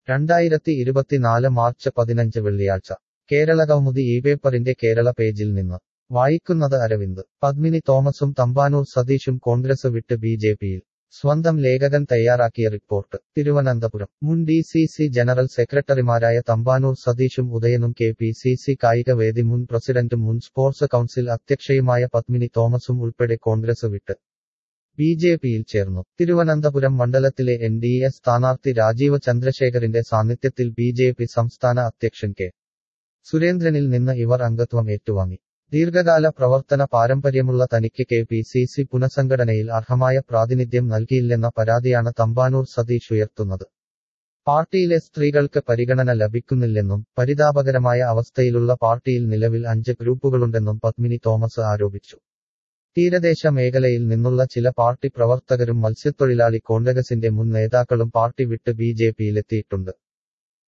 രണ്ടായിരത്തി ഇരുപത്തിനാല് മാർച്ച് പതിനഞ്ച് വെള്ളിയാഴ്ച കേരള കൗമുദി ഈ പേപ്പറിന്റെ കേരള പേജിൽ നിന്ന് വായിക്കുന്നത് അരവിന്ദ് പത്മിനി തോമസും തമ്പാനൂർ സതീഷും കോൺഗ്രസ് വിട്ട് ബി ജെ പിയിൽ സ്വന്തം ലേഖകൻ തയ്യാറാക്കിയ റിപ്പോർട്ട് തിരുവനന്തപുരം മുൻ ഡി സി സി ജനറൽ സെക്രട്ടറിമാരായ തമ്പാനൂർ സതീഷും ഉദയനും കെ പി സി സി കായികവേദി മുൻ പ്രസിഡന്റും മുൻ സ്പോർട്സ് കൗൺസിൽ അധ്യക്ഷയുമായ പത്മിനി തോമസും ഉൾപ്പെടെ കോൺഗ്രസ് വിട്ട് ബി ജെ പിയിൽ ചേർന്നു തിരുവനന്തപുരം മണ്ഡലത്തിലെ എൻ ഡി എ സ്ഥാനാർത്ഥി രാജീവ് ചന്ദ്രശേഖറിന്റെ സാന്നിധ്യത്തിൽ ബി ജെ പി സംസ്ഥാന അധ്യക്ഷൻ കെ സുരേന്ദ്രനിൽ നിന്ന് ഇവർ അംഗത്വം ഏറ്റുവാങ്ങി ദീർഘകാല പ്രവർത്തന പാരമ്പര്യമുള്ള തനിക്ക് കെ പി സി സി പുനഃസംഘടനയിൽ അർഹമായ പ്രാതിനിധ്യം നൽകിയില്ലെന്ന പരാതിയാണ് തമ്പാനൂർ സതീഷ് ഉയർത്തുന്നത് പാർട്ടിയിലെ സ്ത്രീകൾക്ക് പരിഗണന ലഭിക്കുന്നില്ലെന്നും പരിതാപകരമായ അവസ്ഥയിലുള്ള പാർട്ടിയിൽ നിലവിൽ അഞ്ച് ഗ്രൂപ്പുകളുണ്ടെന്നും പത്മിനി തോമസ് ആരോപിച്ചു തീരദേശ മേഖലയിൽ നിന്നുള്ള ചില പാർട്ടി പ്രവർത്തകരും മത്സ്യത്തൊഴിലാളി കോൺഗ്രസിന്റെ മുൻ നേതാക്കളും പാർട്ടി വിട്ട് ബി ജെ പിയിലെത്തിയിട്ടുണ്ട്